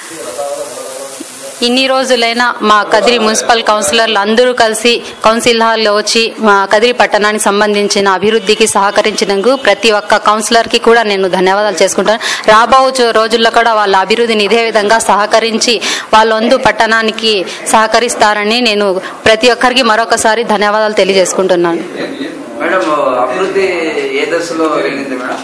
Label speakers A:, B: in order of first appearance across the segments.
A: ఇన్ని రోజులైనా మా కదిరి మున్సిపల్ కౌన్సిలర్లు అందరూ కలిసి కౌన్సిల్ హాల్లో వచ్చి మా కదిరి పట్టణానికి సంబంధించిన అభివృద్ధికి సహకరించినందుకు ప్రతి ఒక్క కౌన్సిలర్కి కూడా నేను ధన్యవాదాలు చేసుకుంటాను రాబో చో- రోజుల్లో కూడా వాళ్ళ అభివృద్ధిని ఇదే విధంగా సహకరించి వాళ్ళ వంతు పట్టణానికి సహకరిస్తారని నేను ప్రతి ఒక్కరికి మరొకసారి ధన్యవాదాలు తెలియజేసుకుంటున్నాను
B: మేడం అభివృద్ధి ఏ దశలో వెళ్ళింది మేడం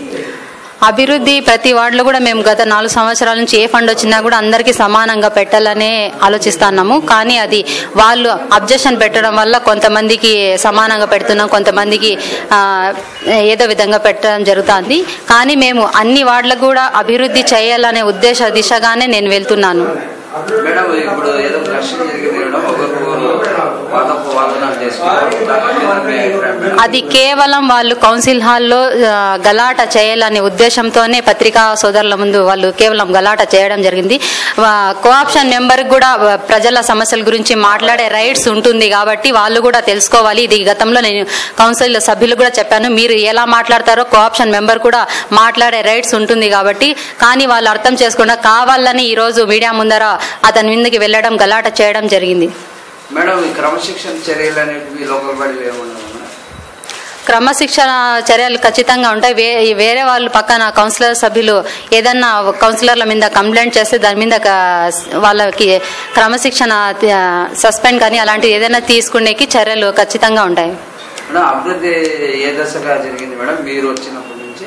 A: అభివృద్ధి ప్రతి వార్డులో కూడా మేము గత నాలుగు సంవత్సరాల నుంచి ఏ ఫండ్ వచ్చినా కూడా అందరికీ సమానంగా పెట్టాలనే ఆలోచిస్తున్నాము కానీ అది వాళ్ళు అబ్జెక్షన్ పెట్టడం వల్ల కొంతమందికి సమానంగా పెడుతున్నాం కొంతమందికి ఆ, ఏదో విధంగా పెట్టడం జరుగుతుంది కానీ మేము అన్ని వార్డులకు కూడా అభివృద్ధి చేయాలనే ఉద్దేశ దిశగానే నేను వెళ్తున్నాను
B: మేడం ఇప్పుడు ఏదో ఘర్షణ జరిగింది మేడం ఒకరికొకరు వాళ్ళకు వాదనాలు చేసుకున్నారు దాని మీద మీ అభిప్రాయం మేడం?
A: అది కేవలం వాళ్ళు కౌన్సిల్ హాల్లో ఆ, గలాట చేయాలనే ఉద్దేశంతోనే పత్రికా సోదరుల ముందు వాళ్ళు కేవలం గలాట చేయడం జరిగింది వా- కోఆప్షన్ మెంబర్ కూడా ఆ, ప్రజల సమస్యల గురించి మాట్లాడే రైట్స్ ఉంటుంది కాబట్టి వాళ్ళు కూడా తెలుసుకోవాలి ఇది గతంలో నేను కౌన్సిల్ సభ్యులు కూడా చెప్పాను మీరు ఎలా మాట్లాడతారో కోఆప్షన్ మెంబర్ కూడా మాట్లాడే రైట్స్ ఉంటుంది కాబట్టి కానీ వాళ్ళు అర్థం చేసుకుండా కావాలని ఈరోజు మీడియా ముందర అతని మీదకి వెళ్ళడం గలాట చేయడం జరిగింది
B: మేడం ఈ క్రమశిక్షణ చర్యలు అనేటివి లోకల్ బాడీలు ఏమన్నా మేడం
A: క్రమశిక్షణ చర్యలు ఖచ్చితంగా ఉంటాయి వే వేరే వాళ్ళు పక్కన కౌన్సిలర్ సభ్యులు ఏదన్నా కౌన్సిలర్ల మీద కంప్లైంట్ చేస్తే దాని మీద క- వాళ్ళకి క్రమశిక్షణ సస్పెండ్ కానీ అలాంటివి ఏదైనా తీసుకునేకి చర్యలు ఖచ్చితంగా ఉంటాయి
B: మేడం అభివృద్ధి ఏ దశగా జరిగింది మేడం మీరు వచ్చినప్పటి నుంచి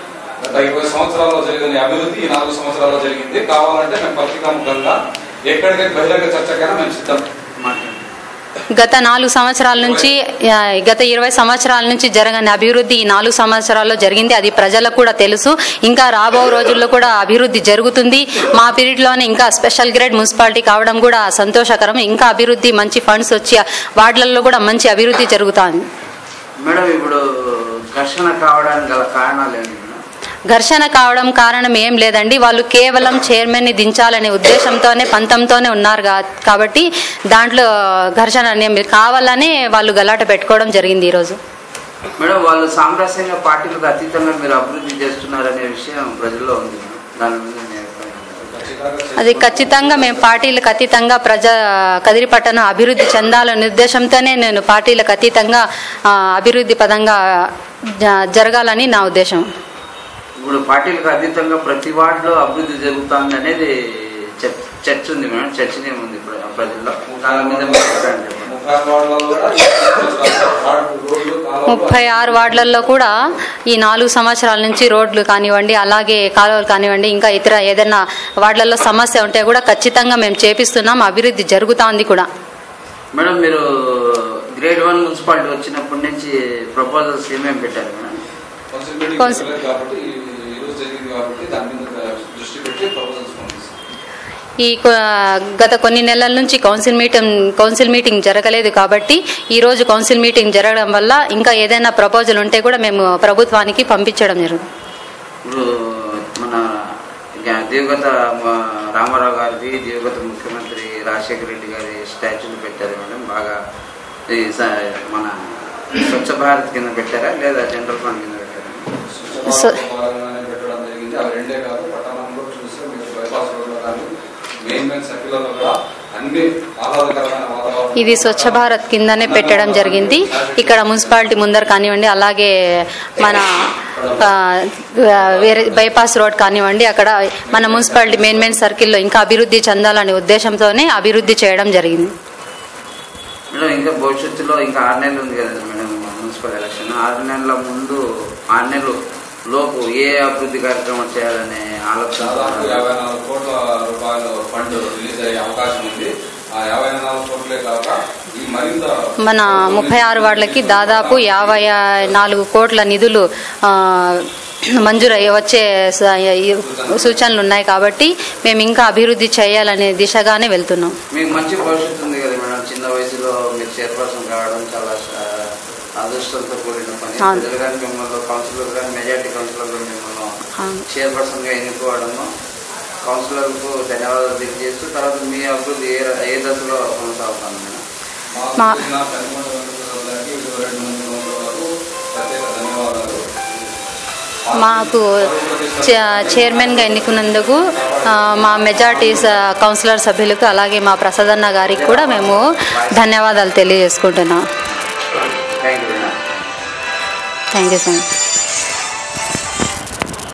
C: గత ఇరవై సంవత్సరాల్లో జరిగిన అభివృద్ధి ఈ నాలుగు సంవత్సరాల్లో జరిగింది కావాలంటే మేము పత్రికాముఖంగా ఎక్కడికైనా బహిరంగ చర్చకైనా మేము సిద్ధం
B: మాట్లాడండి
A: గత నాలుగు సంవత్సరాల నుంచి ఆ, గత ఇరవై సంవత్సరాల నుంచి జరగని అభివృద్ధి ఈ నాలుగు సంవత్సరాల్లో జరిగింది అది ప్రజలకు కూడా తెలుసు ఇంకా రాబో రోజుల్లో కూడా అభివృద్ధి జరుగుతుంది మా పీరియడ్లోనే ఇంకా స్పెషల్ గ్రేడ్ మున్సిపాలిటీ కావడం కూడా సంతోషకరం ఇంకా అభివృద్ధి మంచి ఫండ్స్ వచ్చి వార్డులలో కూడా మంచి అభివృద్ధి జరుగుతుంది
B: మేడం ఇప్పుడు ఘర్షణ కావడానికి గల కారణాలు ఏంటి మేడం
A: ఘర్షణ కావడం కారణం ఏం లేదండి వాళ్ళు కేవలం చైర్మన్ ని దించాలనే ఉద్దేశంతోనే పంతంతోనే ఉన్నారు గా- కాబట్టి దాంట్లో ఘర్షణ అనేం లేదు. కావాలనే వాళ్ళు గలాట పెట్టుకోవడం జరిగింది ఈరోజు
B: మేడం వాళ్ళు సామరస్యంగా పార్టీలకు అతీతంగా మీరు అభివృద్ధి చేస్తున్నారనే విషయం ప్రజల్లో ఉంది మేడం దాని మీద మీ అభిప్రాయం ఏంటి?
A: అది ఖచ్చితంగా మేము పార్టీలకు అతీతంగా ప్రజా కదిరి పట్టణం అభివృద్ధి చెందాలనే ఉద్దేశంతోనే నేను పార్టీలకు అతీతంగా ఆ, అభివృద్ధి పదంగా జ- జరగాలని నా ఉద్దేశం
B: ఇప్పుడు పార్టీలకు అతీతంగా ప్రతి వార్డులో అభివృద్ధి జరుగుతుంది అనేది చర్చ చర్చ ఉంది మేడం చర్చనీయం ఉంది ఇప్పుడు ఆ ప్రజల్లో దాని మీద మీ అభిప్రాయం చెప్పండి
C: ముప్పై వార్డులలో కూడా వార్డు రోడ్లు కాలువలు
A: ముప్పై ఆరు వార్డులలో కూడా ఈ నాలుగు సంవత్సరాల నుంచి రోడ్లు కానివ్వండి అలాగే కాలువలు కానివ్వండి ఇంకా ఇతర ఏదైనా వార్డులలో సమస్య ఉంటే కూడా ఖచ్చితంగా మేము చేపిస్తున్నాం అభివృద్ధి జరుగుతోంది కూడా
B: మేడం మీరు గ్రేడ్ వన్ మున్సిపాలిటీ వచ్చినప్పటి నుంచి ప్రపోజల్స్ ఏమేమి పెట్టారు మేడం
C: కౌన్సిల్ మీటింగ్
A: కౌన్సిల్-
C: జరగలేదు కాబట్టి ఈ ఈ రోజు జరిగింది కాబట్టి దాని మీద దృష్టి పెట్టి ప్రపోజల్స్ పంపిస్తాం
A: ఈ కొ- గత కొన్ని నెలల నుంచి కౌన్సిల్ మీటింగ్ కౌన్సిల్ మీటింగ్ జరగలేదు కాబట్టి ఈ రోజు కౌన్సిల్ మీటింగ్ జరగడం వల్ల ఇంకా ఏదైనా ప్రపోజల్ ఉంటే కూడా మేము ప్రభుత్వానికి పంపించడం జరుగుతుంది
B: ఇప్పుడు మన గ- దివంగత మ- రామారావు గారిది దివంగత ముఖ్యమంత్రి రాజశేఖర రెడ్డి గారి స్టాచ్యూలు పెట్టారు మేడం బాగా ఈ స- మన స్వచ్ఛ భారత్ కింద పెట్టారా లేదా జనరల్ ఫండ్ కింద పెట్టారా
A: సో-
C: భాగంగానే పెట్టడం జరిగింది అవి రెండే కాదు పట్టణంలో చూస్తే మీకు బైపాస్ రోడ్లో కానీ మెయిన్ మెయిన్ సర్కిల్లో కూడా అన్ని ఆహ్లాదకరమైన వాతావరణం
A: ఇది స్వచ్ఛ భారత్ కిందనే పెట్టడం జరిగింది ఇక్కడ మున్సిపాలిటీ ముందర కానివ్వండి అలాగే మన ఆ, వేరే బైపాస్ రోడ్ కానివ్వండి అక్కడ మన మున్సిపాలిటీ మెయిన్ మెయిన్ సర్కిల్లో ఇంకా అభివృద్ధి చెందాలనే ఉద్దేశంతోనే అభివృద్ధి చేయడం జరిగింది
B: మేడం ఇంకా భవిష్యత్తులో ఇంకా ఆరు నెలలు ఉంది కదా మేడం మున్సిపల్ ఎలక్షన్ ఆరు నెలల ముందు ఆరు నెలలు లోపు ఏ అభివృద్ధి కార్యక్రమం చేయాలనే ఆలోచన
C: దాదాపు యాభై నాలుగు కోట్ల రూపాయల ఫండ్ రిలీజ్ అయ్యే అవకాశం ఉంది ఆ యాభై నాలుగు కోట్లే కాక ఈ మరింత
A: మన ముప్పై ఆరు వార్డులకి దాదాపు యాభై నాలుగు కోట్ల నిధులు ఆ, మంజూరయ్యి వచ్చే స- ఈ సూచనలు ఉన్నాయి కాబట్టి మేము ఇంకా అభివృద్ధి చేయాలనే దిశగానే వెళ్తున్నాం
B: మీకు మంచి భవిష్యత్తు ఉంది కదా మేడం చిన్న వయసులో మీరు చైర్పర్సన్ కావడం చాలా ఆ, అదృష్టంతో కూడిన పని
A: అవును.
B: ప్రజలు కానీ మిమ్మల్ని కౌన్సిలర్ కానీ మెజార్టీ కౌన్సిలర్లు మిమ్మల్ని
A: అవును.
B: చైర్పర్సన్ గా ఎన్నుకోవడము కౌన్సిలర్కు ధన్యవాదాలు తెలియజేస్తూ తర్వాత మీ అభివృద్ధి ఏ ఏ దశలో కొనసాగుతాను మేడం
C: మాకు
A: మా-
C: చేసిన కనికొండ వెంకటేశ్వర గారికి ఇరవై రెండు మంది కౌన్సిలర్లకు ప్రత్యేక ధన్యవాదాలు
A: మాకు చ- చైర్మన్గా ఎన్నుకున్నందుకు ఆ, మా మెజార్టీ స- కౌన్సిలర్ సభ్యులకు అలాగే మా ప్రసాదన్న గారికి కూడా మేము ధన్యవాదాలు తెలియజేసుకుంటున్నాం
B: thank you
A: thank you sir